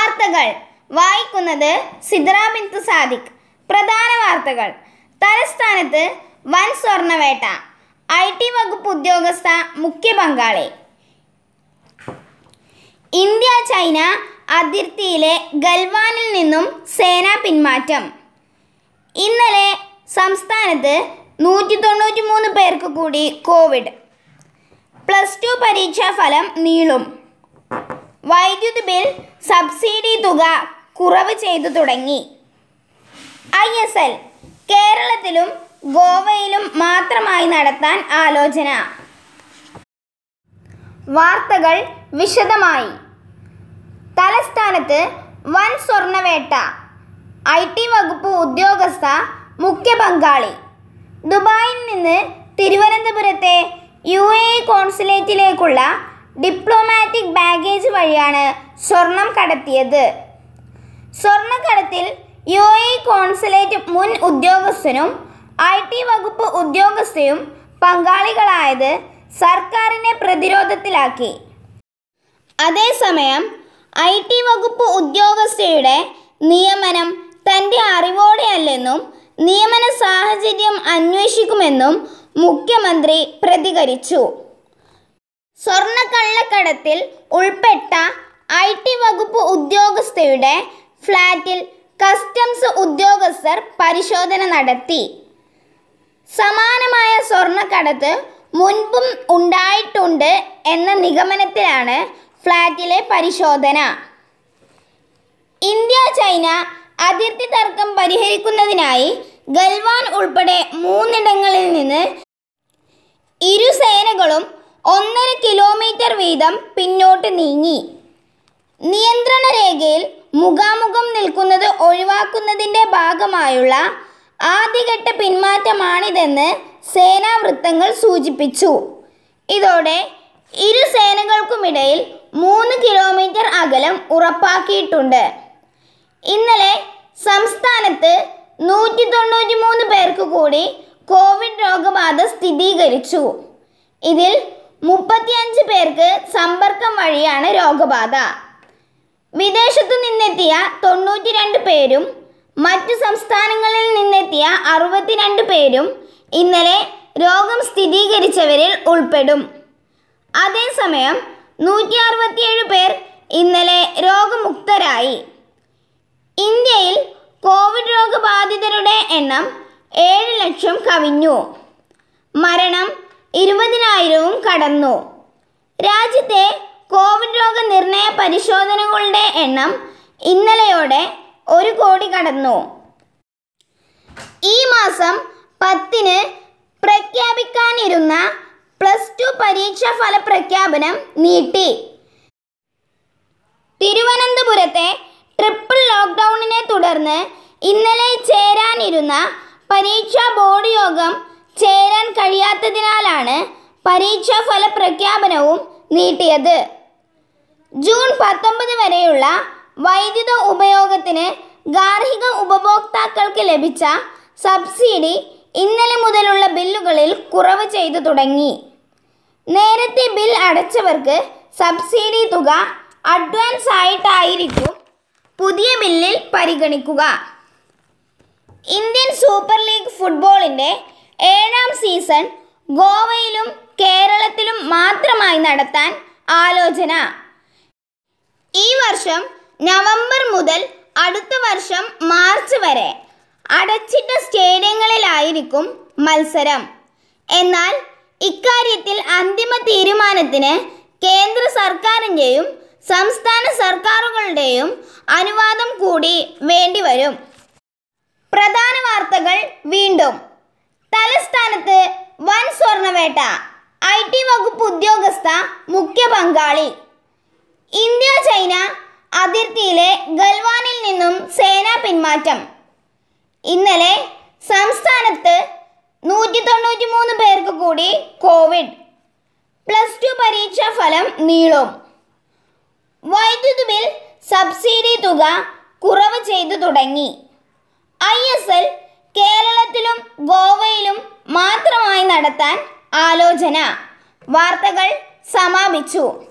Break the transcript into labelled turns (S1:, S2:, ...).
S1: വാർത്തകൾ വായിക്കുന്നത് സിദ്ര ബിന്ദു സാദിഖ് പ്രധാന വാർത്തകൾ തലസ്ഥാനത്ത് വൻ സ്വർണ്ണവേട്ട ഐ ടി വകുപ്പ് ഉദ്യോഗസ്ഥ മുഖ്യ പങ്കാളി ഇന്ത്യ ചൈന അതിർത്തിയിലെ ഗൽവാനിൽ നിന്നും സേന പിന്മാറ്റം ഇന്നലെ സംസ്ഥാനത്ത് നൂറ്റി തൊണ്ണൂറ്റി മൂന്ന് പേർക്ക് കൂടി കോവിഡ് പ്ലസ് ടു പരീക്ഷാ ഫലം നീളും വൈദ്യുതി ബിൽ സബ്സിഡി തുക കുറവ് ചെയ്തു തുടങ്ങി ഐ എസ് എൽ കേരളത്തിലും ഗോവയിലും മാത്രമായി നടത്താൻ ആലോചന വാർത്തകൾ വിശദമായി തലസ്ഥാനത്ത് വൻ സ്വർണ്ണവേട്ട ഐ ടി വകുപ്പ് ഉദ്യോഗസ്ഥ മുഖ്യ പങ്കാളി ദുബായിൽ നിന്ന് തിരുവനന്തപുരത്തെ യു എ ഇ കോൺസുലേറ്റിലേക്കുള്ള ഡിപ്ലോമാറ്റിക് ബാഗേജ് വഴിയാണ് സ്വർണം കടത്തിയത് സ്വർണ്ണക്കടത്തിൽ യു എ ഇ കോൺസുലേറ്റ് മുൻ ഉദ്യോഗസ്ഥനും ഐ ടി വകുപ്പ് ഉദ്യോഗസ്ഥയും പങ്കാളികളായത് സർക്കാരിനെ പ്രതിരോധത്തിലാക്കി അതേസമയം ഐ ടി വകുപ്പ് ഉദ്യോഗസ്ഥയുടെ നിയമനം തൻ്റെ അറിവോടെയല്ലെന്നും നിയമന സാഹചര്യം അന്വേഷിക്കുമെന്നും മുഖ്യമന്ത്രി പ്രതികരിച്ചു സ്വർണ്ണക്കള്ളക്കടത്തിൽ ഉൾപ്പെട്ട ഐ ടി വകുപ്പ് ഉദ്യോഗസ്ഥയുടെ ഫ്ലാറ്റിൽ കസ്റ്റംസ് ഉദ്യോഗസ്ഥർ പരിശോധന നടത്തി സമാനമായ സ്വർണ്ണക്കടത്ത് മുൻപും ഉണ്ടായിട്ടുണ്ട് എന്ന നിഗമനത്തിലാണ് ഫ്ലാറ്റിലെ പരിശോധന ഇന്ത്യ ചൈന അതിർത്തി തർക്കം പരിഹരിക്കുന്നതിനായി ഗൽവാൻ ഉൾപ്പെടെ മൂന്നിടങ്ങളിൽ നിന്ന് ഇരു സേനകളും ഒന്നര കിലോമീറ്റർ വീതം പിന്നോട്ട് നീങ്ങി നിയന്ത്രണ രേഖയിൽ മുഖാമുഖം നിൽക്കുന്നത് ഒഴിവാക്കുന്നതിൻ്റെ ഭാഗമായുള്ള ആദ്യഘട്ട പിന്മാറ്റമാണിതെന്ന് സേനാ വൃത്തങ്ങൾ സൂചിപ്പിച്ചു ഇതോടെ ഇരു സേനകൾക്കുമിടയിൽ മൂന്ന് കിലോമീറ്റർ അകലം ഉറപ്പാക്കിയിട്ടുണ്ട് ഇന്നലെ സംസ്ഥാനത്ത് നൂറ്റി തൊണ്ണൂറ്റി മൂന്ന് പേർക്ക് കൂടി കോവിഡ് രോഗബാധ സ്ഥിരീകരിച്ചു ഇതിൽ മുപ്പത്തിയഞ്ച് പേർക്ക് സമ്പർക്കം വഴിയാണ് രോഗബാധ വിദേശത്തു നിന്നെത്തിയ തൊണ്ണൂറ്റി രണ്ട് പേരും മറ്റു സംസ്ഥാനങ്ങളിൽ നിന്നെത്തിയ അറുപത്തിരണ്ട് പേരും ഇന്നലെ രോഗം സ്ഥിരീകരിച്ചവരിൽ ഉൾപ്പെടും അതേസമയം നൂറ്റി അറുപത്തിയേഴ് പേർ ഇന്നലെ രോഗമുക്തരായി ഇന്ത്യയിൽ കോവിഡ് രോഗബാധിതരുടെ എണ്ണം ഏഴ് ലക്ഷം കവിഞ്ഞു മരണം ഇരുപതിനായിരവും കടന്നു രാജ്യത്തെ കോവിഡ് രോഗ നിർണയ പരിശോധനകളുടെ എണ്ണം ഇന്നലെയോടെ ഒരു കോടി കടന്നു ഈ മാസം പത്തിന് പ്രഖ്യാപിക്കാനിരുന്ന പ്ലസ് ടു പരീക്ഷാ ഫല പ്രഖ്യാപനം നീട്ടി തിരുവനന്തപുരത്തെ ട്രിപ്പിൾ ലോക്ക്ഡൗണിനെ തുടർന്ന് ഇന്നലെ ചേരാനിരുന്ന പരീക്ഷാ ബോർഡ് യോഗം ചേരാൻ കഴിയാത്തതിനാലാണ് പരീക്ഷാ ഫല പ്രഖ്യാപനവും നീട്ടിയത് ജൂൺ പത്തൊമ്പത് വരെയുള്ള വൈദ്യുത ഉപയോഗത്തിന് ഗാർഹിക ഉപഭോക്താക്കൾക്ക് ലഭിച്ച സബ്സിഡി ഇന്നലെ മുതലുള്ള ബില്ലുകളിൽ കുറവ് ചെയ്തു തുടങ്ങി നേരത്തെ ബിൽ അടച്ചവർക്ക് സബ്സിഡി തുക അഡ്വാൻസ് ആയിട്ടായിരിക്കും പുതിയ ബില്ലിൽ പരിഗണിക്കുക ഇന്ത്യൻ സൂപ്പർ ലീഗ് ഫുട്ബോളിൻ്റെ ഏഴാം സീസൺ ഗോവയിലും കേരളത്തിലും മാത്രമായി നടത്താൻ ആലോചന ഈ വർഷം നവംബർ മുതൽ അടുത്ത വർഷം മാർച്ച് വരെ അടച്ചിട്ട സ്റ്റേഡിയങ്ങളിലായിരിക്കും മത്സരം എന്നാൽ ഇക്കാര്യത്തിൽ അന്തിമ തീരുമാനത്തിന് കേന്ദ്ര സർക്കാരിൻ്റെയും സംസ്ഥാന സർക്കാരുകളുടെയും അനുവാദം കൂടി വേണ്ടിവരും പ്രധാന വാർത്തകൾ വീണ്ടും തലസ്ഥാനത്ത് വൻ സ്വർണ്ണവേട്ട ഐ ടി വകുപ്പ് ഉദ്യോഗസ്ഥ മുഖ്യ പങ്കാളി ഇന്ത്യ ചൈന അതിർത്തിയിലെ ഗൽവാനിൽ നിന്നും സേനാ പിന്മാറ്റം ഇന്നലെ സംസ്ഥാനത്ത് നൂറ്റി തൊണ്ണൂറ്റി മൂന്ന് പേർക്ക് കൂടി കോവിഡ് പ്ലസ് ടു പരീക്ഷാ ഫലം നീളും വൈദ്യുതി ബിൽ സബ്സിഡി തുക കുറവ് ചെയ്തു തുടങ്ങി ഐ എസ് എൽ കേരളത്തിലും ഗോവയിലും മാത്രമായി നടത്താൻ ആലോചന വാർത്തകൾ സമാപിച്ചു